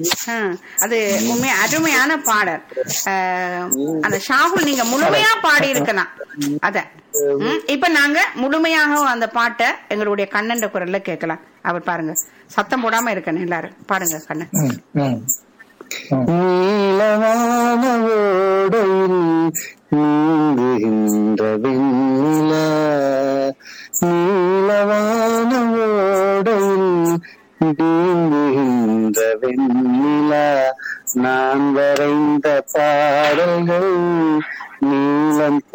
ஆ, அது உண்மை அருமையான பாடல் அஹ், அந்த ஷாகுல் நீங்க முழுமையா பாடி இருக்கலாம் அத ம், இப்ப நாங்க முழுமையாக அந்த பாட்டை எங்களுடைய கண்ணன் குரல்ல கேட்கலாம் அவர் பாருங்க சத்தம் போடாம இருக்கணும் எல்லாரும் பாடுங்க கண்ணன் ம், ம். நீலவான ஓடையில் நீந்துகின்ற வெண்ணிலா நீலவான ஓடையில் நீந்துகின்ற வெண்ணிலா நான் வரைந்த பாடல்கள் நீலம்